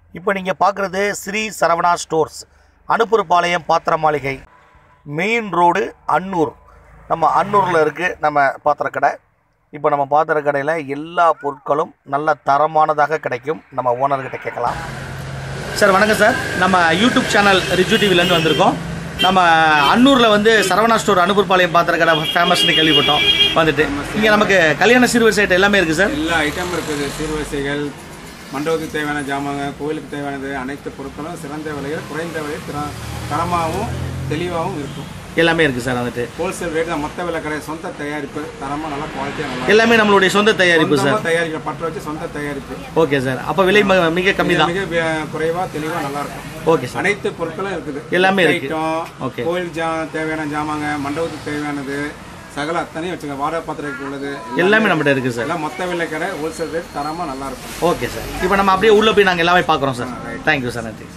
இப்போ நீங்கள் பார்க்குறது ஸ்ரீ சரவணா ஸ்டோர்ஸ் அனுப்புறுபாளையம் பாத்திர மாளிகை மெயின் ரோடு அன்னூர் நம்ம அன்னூரில் இருக்குது நம்ம பாத்திர கடை இப்போ நம்ம பாத்திர கடையில் எல்லா பொருட்களும் நல்ல தரமானதாக கிடைக்கும் நம்ம ஓனர்கிட்ட கேட்கலாம் சார் வணக்கம் சார் நம்ம யூடியூப் சேனல் ரிஜு டிவிலேருந்து வந்திருக்கோம் நம்ம அன்னூரில் வந்து சரவணா ஸ்டோர் அனுப்பூர்பாளையம் பாத்திர கடை ஃபேமஸ்னு கேள்விப்பட்டோம் வந்துட்டு இங்கே நமக்கு கல்யாண சிறுவர் சைட் எல்லாமே இருக்குது சார் எல்லா ஐட்டம் இருக்குது சீர்வரிசைகள் மண்டபத்துக்கு தேவையான ஜாமாங்க கோயிலுக்கு தேவையானது அனைத்து பொருட்களும் சிறந்த விலையில் குறைந்த விலையில் திற தரமாகவும் தெளிவாகவும் இருக்கும் எல்லாமே இருக்குது சார் வந்துட்டு ஹோல்சேல் ரேட் தான் மொத்த விலை கடை சொந்த தயாரிப்பு தரமாக நல்லா குவாலிட்டியாக நல்லா எல்லாமே நம்மளுடைய சொந்த தயாரிப்பு சார் சொந்தமாக தயாரிக்கிற பற்ற வச்சு சொந்த தயாரிப்பு ஓகே சார் அப்போ விலை ம- மிக கம்மி தான் மிக வே- குறைவா தெளிவாக நல்லா இருக்கும் ஓகே சார் அனைத்து பொருட்களும் இருக்குது எல்லாமே இருக்கு. Item okay. கோயில் ஜா தேவையான ஜாமாங்க மண்டபத்துக்கு தேவையானது சகல அத்தனையும் வச்சுங்க வாடகை பாத்திரத்துக்கு உள்ளது எல்லாமே நம்மகிட்ட இருக்குது சார் எல்லாம் மொத்த விலை கடை ஹோல்சேல் ரேட் தரமாக நல்லா இருக்கும் ஓகே சார் இப்போ நம்ம அப்படியே உள்ளே போய் நாங்கள் எல்லாமே பார்க்குறோம் சார் தேங்க்யூ சார் நன்றி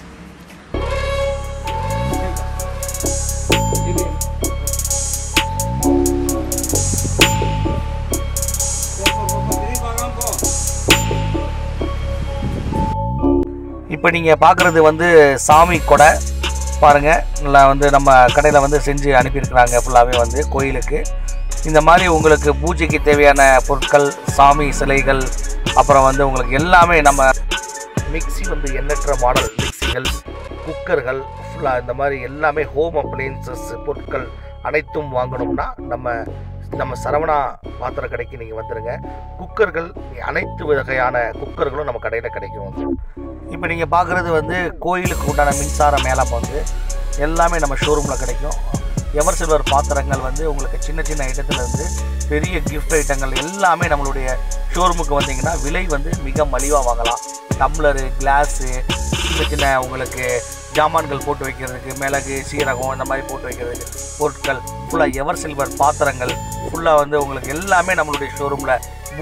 இப்போ நீங்கள் பார்க்குறது வந்து சாமி கொடை பாருங்கள் நல்லா வந்து நம்ம கடையில் வந்து செஞ்சு அனுப்பியிருக்கிறாங்க ஃபுல்லாகவே வந்து கோயிலுக்கு இந்த மாதிரி உங்களுக்கு பூஜைக்கு தேவையான பொருட்கள் சாமி சிலைகள் அப்புறம் வந்து உங்களுக்கு எல்லாமே நம்ம மிக்ஸி வந்து எண்ணற்ற மாடல் மிக்ஸிகள் குக்கர்கள் ஃபுல்லாக இந்த மாதிரி எல்லாமே ஹோம் அப்ளையன்சஸ் பொருட்கள் அனைத்தும் வாங்கணும்னா நம்ம நம்ம சரவணா பாத்திர கடைக்கு நீங்கள் வந்துடுங்க குக்கர்கள் அனைத்து வகையான குக்கர்களும் நம்ம கடையில் கிடைக்கும் இப்போ நீங்கள் பார்க்குறது வந்து கோயிலுக்கு உண்டான மின்சார மேலம் வந்து எல்லாமே நம்ம ஷோரூமில் கிடைக்கும் எவர் சில்வர் பாத்திரங்கள் வந்து உங்களுக்கு சின்ன சின்ன ஐட்டத்துலேருந்து பெரிய கிஃப்ட் ஐட்டங்கள் எல்லாமே நம்மளுடைய ஷோரூமுக்கு வந்தீங்கன்னா விலை வந்து மிக மலிவாக வாங்கலாம் டம்ளரு கிளாஸு சின்ன சின்ன உங்களுக்கு ஜாமான்கள் போட்டு வைக்கிறதுக்கு மிளகு சீரகம் இந்த மாதிரி போட்டு வைக்கிறதுக்கு பொருட்கள் ஃபுல்லாக எவர் சில்வர் பாத்திரங்கள் ஃபுல்லாக வந்து உங்களுக்கு எல்லாமே நம்மளுடைய ஷோரூமில்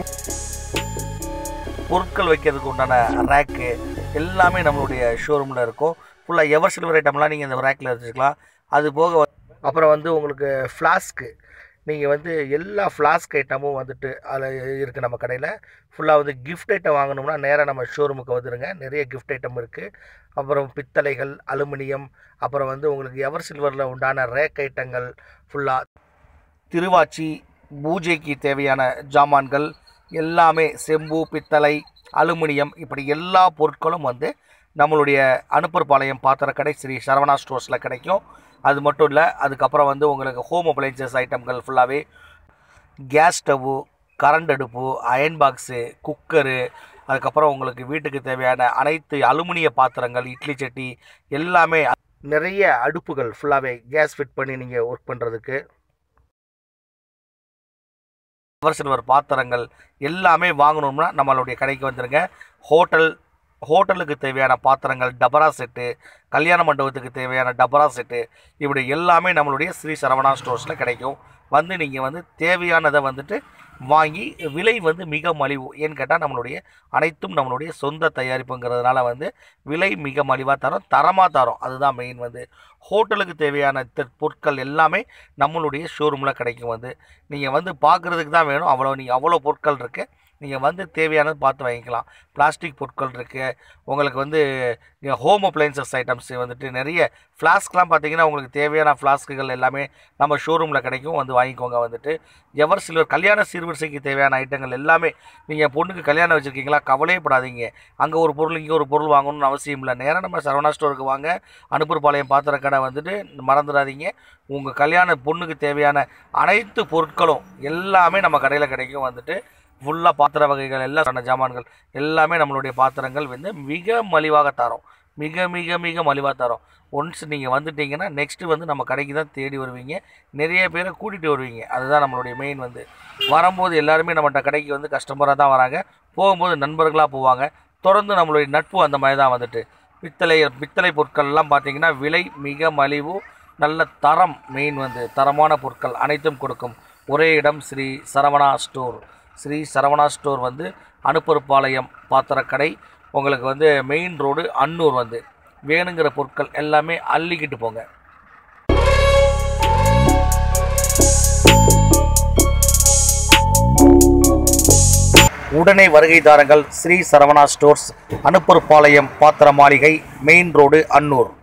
பொருட்கள் வைக்கிறதுக்கு உண்டான ரேக்கு எல்லாமே நம்மளுடைய ஷோரூமில் இருக்கும் ஃபுல்லாக எவர் சில்வர் ஐட்டம்லாம் நீங்கள் இந்த ரேக்கில் வச்சுக்கலாம் அது போக வந்து- அப்புறம் வந்து உங்களுக்கு ஃப்ளாஸ்க்கு நீங்கள் வந்து எல்லா ஃப்ளாஸ்க் ஐட்டமும் வந்துட்டு அதில் இருக்குது நம்ம கடையில் ஃபுல்லாக வந்து கிஃப்ட் ஐட்டம் வாங்கணும்னா நேராக நம்ம ஷோரூமுக்கு வந்துடுங்க நிறைய கிஃப்ட் ஐட்டம் இருக்குது அப்புறம் பித்தளைகள் அலுமினியம் அப்புறம் வந்து உங்களுக்கு எவர் சில்வரில் உண்டான ரேக் ஐட்டங்கள் ஃபுல்லாக திருவாச்சி பூஜைக்கு தேவையான ஜாமான்கள் எல்லாமே செம்பு பித்தளை அலுமினியம் இப்படி எல்லா பொருட்களும் வந்து நம்மளுடைய அனுப்பர்பாளையம் பாத்திரக்கடை ஸ்ரீ சரவணா ஸ்டோர்ஸில் கிடைக்கும் அது மட்டும் இல்லை அதுக்கப்புறம் வந்து உங்களுக்கு ஹோம் அப்ளைன்சஸ் ஐட்டம்கள் ஃபுல்லாகவே கேஸ் ஸ்டவ்வு கரண்ட் அடுப்பு அயன் பாக்ஸு குக்கரு அதுக்கப்புறம் உங்களுக்கு வீட்டுக்கு தேவையான அனைத்து அலுமினிய பாத்திரங்கள் இட்லி சட்டி எல்லாமே நிறைய அடுப்புகள் ஃபுல்லாகவே கேஸ் ஃபிட் பண்ணி நீங்கள் ஒர்க் பண்ணுறதுக்கு எவர் சில்வர் பாத்திரங்கள் எல்லாமே வாங்கணும்னா நம்மளுடைய கடைக்கு வந்துருங்க ஹோட்டல் ஹோட்டலுக்கு தேவையான பாத்திரங்கள் டபரா செட்டு கல்யாண மண்டபத்துக்கு தேவையான டபரா செட்டு இப்படி எல்லாமே நம்மளுடைய ஸ்ரீ சரவணா ஸ்டோர்ஸில் கிடைக்கும் வந்து நீங்கள் வந்து தேவையானதை வந்துட்டு வாங்கி விலை வந்து மிக மலிவு ஏன்னு கேட்டால் நம்மளுடைய அனைத்தும் நம்மளுடைய சொந்த தயாரிப்புங்கிறதுனால வந்து விலை மிக மலிவாக தரோம் தரமாக தரோம் அதுதான் மெயின் வந்து ஹோட்டலுக்கு தேவையான த- பொருட்கள் எல்லாமே நம்மளுடைய ஷோரூமில் கிடைக்கும் வந்து நீங்கள் வந்து பார்க்குறதுக்கு தான் வேணும் அவ்வளோ நீங்கள் அவ்வளோ பொருட்கள் இருக்குது நீங்கள் வந்து தேவையானது பார்த்து வாங்கிக்கலாம் பிளாஸ்டிக் பொருட்கள் இருக்குது உங்களுக்கு வந்து ஹோம் அப்ளைன்சஸ் ஐட்டம்ஸ் வந்துட்டு நிறைய ஃப்ளாஸ்க்லாம் பார்த்தீங்கன்னா உங்களுக்கு தேவையான ஃப்ளாஸ்க்குகள் எல்லாமே நம்ம ஷோரூமில் கிடைக்கும் வந்து வாங்கிக்கோங்க வந்துட்டு எவர் சில்வர் கல்யாண சீர்வரிசைக்கு தேவையான ஐட்டங்கள் எல்லாமே நீங்கள் பொண்ணுக்கு கல்யாணம் வச்சுருக்கீங்களா கவலையே படாதீங்க அங்கே ஒரு பொருள் இங்கே ஒரு பொருள் வாங்கணும்னு அவசியம் இல்லை நேராக நம்ம சரவணா ஸ்டோருக்கு வாங்க அனுப்பூர்பாளையம் பாத்திர கடை வந்துட்டு மறந்துடாதீங்க உங்கள் கல்யாண பொண்ணுக்கு தேவையான அனைத்து பொருட்களும் எல்லாமே நம்ம கடையில் கிடைக்கும் வந்துட்டு ஃபுல்லாக பாத்திர வகைகள் எல்லாம் சொன்ன ஜாமான்கள் எல்லாமே நம்மளுடைய பாத்திரங்கள் வந்து மிக மலிவாக தரோம் மிக மிக மிக மலிவாக தரோம் ஒன்ஸ் நீங்கள் வந்துட்டீங்கன்னா நெக்ஸ்ட்டு வந்து நம்ம கடைக்கு தான் தேடி வருவீங்க நிறைய பேரை கூட்டிகிட்டு வருவீங்க அதுதான் நம்மளுடைய மெயின் வந்து வரும்போது எல்லாருமே நம்மகிட்ட கடைக்கு வந்து கஸ்டமராக தான் வராங்க போகும்போது நண்பர்களாக போவாங்க தொடர்ந்து நம்மளுடைய நட்பு அந்த மாதிரி தான் வந்துட்டு பித்தளை பித்தளை பொருட்கள்லாம் பார்த்தீங்கன்னா விலை மிக மலிவு நல்ல தரம் மெயின் வந்து தரமான பொருட்கள் அனைத்தும் கொடுக்கும் ஒரே இடம் ஸ்ரீ சரவணா ஸ்டோர் ஸ்ரீ சரவணா ஸ்டோர் வந்து அனுப்பருப்பாளையம் பாத்திரக்கடை உங்களுக்கு வந்து மெயின் ரோடு அன்னூர் வந்து வேணுங்கிற பொருட்கள் எல்லாமே அள்ளிக்கிட்டு போங்க உடனே வருகை தாருங்கள் ஸ்ரீ சரவணா ஸ்டோர்ஸ் அனுப்பூர் பாளையம் பாத்திர மாளிகை மெயின் ரோடு அன்னூர்